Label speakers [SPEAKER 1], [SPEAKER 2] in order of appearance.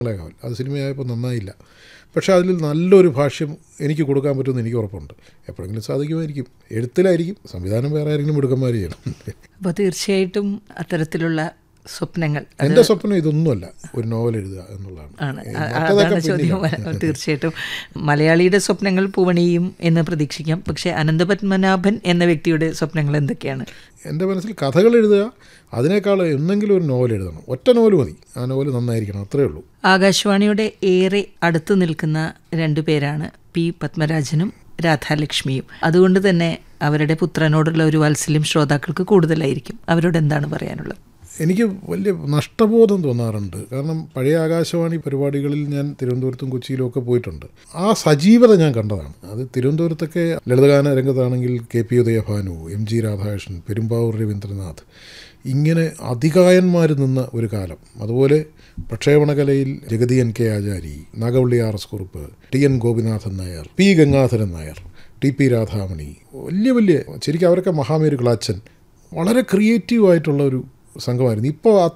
[SPEAKER 1] കാവൽ അത് സിനിമയായപ്പോൾ നന്നായില്ല പക്ഷേ അതിൽ നല്ലൊരു ഭാഷ്യം എനിക്ക് കൊടുക്കാൻ പറ്റുമെന്ന് എനിക്ക് ഉറപ്പുണ്ട് എപ്പോഴെങ്കിലും സാധിക്കുമായിരിക്കും എഴുത്തിലായിരിക്കും സംവിധാനം വേറെ ആരെങ്കിലും മിടുക്കന്മാർ ചെയ്യണം
[SPEAKER 2] അപ്പോൾ തീർച്ചയായിട്ടും അത്തരത്തിലുള്ള സ്വപ്നങ്ങൾ അത്
[SPEAKER 1] എൻ്റെ സ്വപ്നം ഇതൊന്നുമല്ല ഒരു നോവൽ എഴുതുക എന്നുള്ളതാണ്
[SPEAKER 2] ആണ്
[SPEAKER 1] ഏ,
[SPEAKER 2] അ-
[SPEAKER 1] മറ്റതൊക്കെ
[SPEAKER 2] അതാണ് ചോദ്യം
[SPEAKER 1] പിന്നിലാണ്.
[SPEAKER 2] തീർച്ചയായിട്ടും മലയാളിയുടെ സ്വപ്നങ്ങൾ പൂവണിയും എന്ന് പ്രതീക്ഷിക്കാം പക്ഷേ അനന്തപത്മനാഭൻ എന്ന വ്യക്തിയുടെ സ്വപ്നങ്ങൾ എന്തൊക്കെയാണ്
[SPEAKER 1] എൻ്റെ മനസ്സിൽ കഥകൾ എഴുതുക അതിനേക്കാൾ എന്തെങ്കിലും ഒരു നോവൽ എഴുതണം ഒറ്റ നോവൽ മതി ആ നോവൽ നന്നായിരിക്കണം അത്രേ ഉള്ളൂ
[SPEAKER 2] ആകാശവാണിയുടെ ഏറെ അടുത്ത് നിൽക്കുന്ന രണ്ടു പേരാണ് പി പത്മരാജനും രാധാലക്ഷ്മിയും അതുകൊണ്ട് തന്നെ അവരുടെ പുത്രനോടുള്ള ഒരു വാത്സല്യം ശ്രോതാക്കൾക്ക് കൂടുതലായിരിക്കും അവരോട് എന്താണ് പറയാനുള്ളത്
[SPEAKER 1] എനിക്ക് വലിയ നഷ്ടബോധം തോന്നാറുണ്ട് കാരണം പഴയ ആകാശവാണി പരിപാടികളിൽ ഞാൻ തിരുവനന്തപുരത്തും കൊച്ചിയിലും ഒക്കെ പോയിട്ടുണ്ട് ആ സജീവത ഞാൻ കണ്ടതാണ് അത് തിരുവനന്തപുരത്തൊക്കെ ലളിതഗാന രംഗത്താണെങ്കിൽ K P Udayabhanu M G Radhakrishnan Perumbavoor Raveendranath ഇങ്ങനെ അധികായന്മാർ നിന്ന ഒരു കാലം അതുപോലെ പ്രക്ഷേപണകലയിൽ Jagathy N K Achari Nagavally R S Kurup T N Gopinathan Nair P Gangadharan Nair T P Radhamani വലിയ വലിയ ശരിക്കും അവരൊക്കെ മഹാമേരു ക്ലാച്ചൻ വളരെ ക്രിയേറ്റീവ് ആയിട്ടുള്ള ഒരു സംഘമായിരുന്നു ഇപ്പോൾ